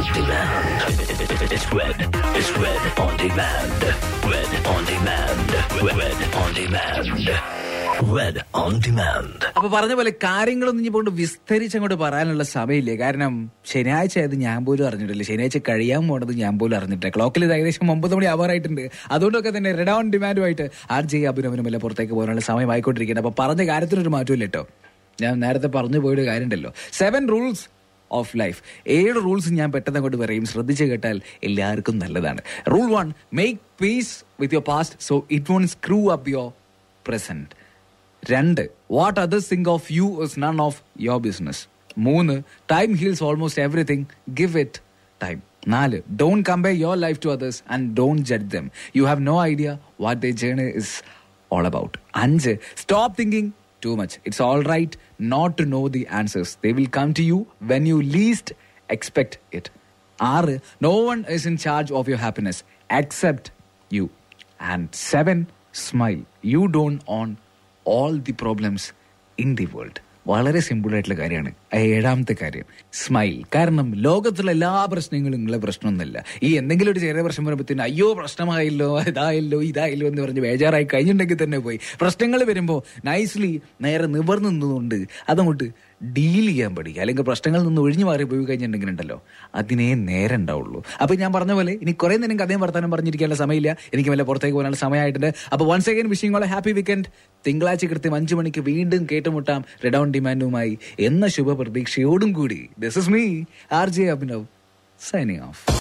demand. It's red. It's red on demand. Red on demand. Red on demand. Red on demand. അപ്പൊ പറഞ്ഞ പോലെ കാര്യങ്ങളൊന്നും ഇനി കൊണ്ട് വിസ്തരിച്ചങ്ങോട്ട് പറയാനുള്ള സമയമില്ല കാരണം ശനിയാഴ്ച ആയത് ഞാൻ പോലും അറിഞ്ഞിട്ടില്ല ശനിയാഴ്ച കഴിയാൻ പോണത് ഞാൻ പോലും അറിഞ്ഞിട്ടില്ല ക്ലോക്കിൽ ഇത് ഏകദേശം ഒമ്പത് മണി ആവാറായിട്ടുണ്ട് അതുകൊണ്ടൊക്കെ തന്നെ റെഡ് ഓൺ ഡിമാൻഡുമായിട്ട് ആർ ജെ അഭിനവനും എല്ലാം പുറത്തേക്ക് പോകാനുള്ള സമയമായിക്കൊണ്ടിരിക്കുന്നത് അപ്പൊ പറഞ്ഞ കാര്യത്തിനൊരു മാറ്റമില്ല കേട്ടോ ഞാൻ നേരത്തെ പറഞ്ഞു പോയൊരു കാര്യമുണ്ടല്ലോ സെവൻ റൂൾസ് ഓഫ് ലൈഫ് ഏഴ് റൂൾസ് ഞാൻ പെട്ടെന്ന് അങ്ങോട്ട് പറയും ശ്രദ്ധിച്ച് കേട്ടാൽ എല്ലാവർക്കും നല്ലതാണ് rule one make peace with your past so it won't screw up your present രണ്ട് what others think of you is none of your business മൂന്ന് time heals almost everything give it time നാല് don't compare your life to others and don't judge them you have no idea what the journey is all about. അഞ്ച് stop thinking too much it's all right not to know the answers they will come to you when you least expect it ആറ് no one is in charge of your happiness accept you and seven smile you don't own all the problems in the world വളരെ simple ആയിട്ടുള്ള കാര്യമാണ് ആ ഏഴാമത്തെ കാര്യം smile കാരണം ലോകത്തുള്ള എല്ലാ പ്രശ്നങ്ങളും നിങ്ങളെ പ്രശ്നമൊന്നുമല്ല ഈ എന്തെങ്കിലും ഒരു ചെറിയ പ്രശ്നം വരുമ്പോഴത്തേനും അയ്യോ പ്രശ്നമായല്ലോ ഇതായല്ലോ ഇതായല്ലോ എന്ന് പറഞ്ഞ് ബേജാറായി കഴിഞ്ഞിട്ടുണ്ടെങ്കിൽ തന്നെ പോയി പ്രശ്നങ്ങൾ വരുമ്പോൾ നൈസ്ലി നേരെ നിവർന്ന് നിന്നുകൊണ്ട് അതങ്ങോട്ട് ഡീൽ ചെയ്യാൻ പഠിക്കുക അല്ലെങ്കിൽ പ്രശ്നങ്ങളിൽ നിന്ന് ഒഴിഞ്ഞു മാറി പോയി കഴിഞ്ഞിട്ടുണ്ടെങ്കിൽ ഉണ്ടല്ലോ അതിനേ നേരം ഉണ്ടാവുള്ളൂ അപ്പൊ ഞാൻ പറഞ്ഞ പോലെ ഇനി കുറെ നേരം കഥയും വർത്താനം പറഞ്ഞിരിക്കാനുള്ള സമയമില്ല എനിക്ക് വല്ല പുറത്തേക്ക് പോകാനുള്ള സമയമായിട്ടുണ്ട് അപ്പൊ once again wishing all a happy weekend തിങ്കളാഴ്ച കൃത്യം അഞ്ചു മണിക്ക് വീണ്ടും കേട്ടുമുട്ടാം റെഡൌൺ ഡിമാൻഡുമായി എന്ന ശുഭ പ്രതീക്ഷയോടും കൂടി this is me R J Abhinav signing of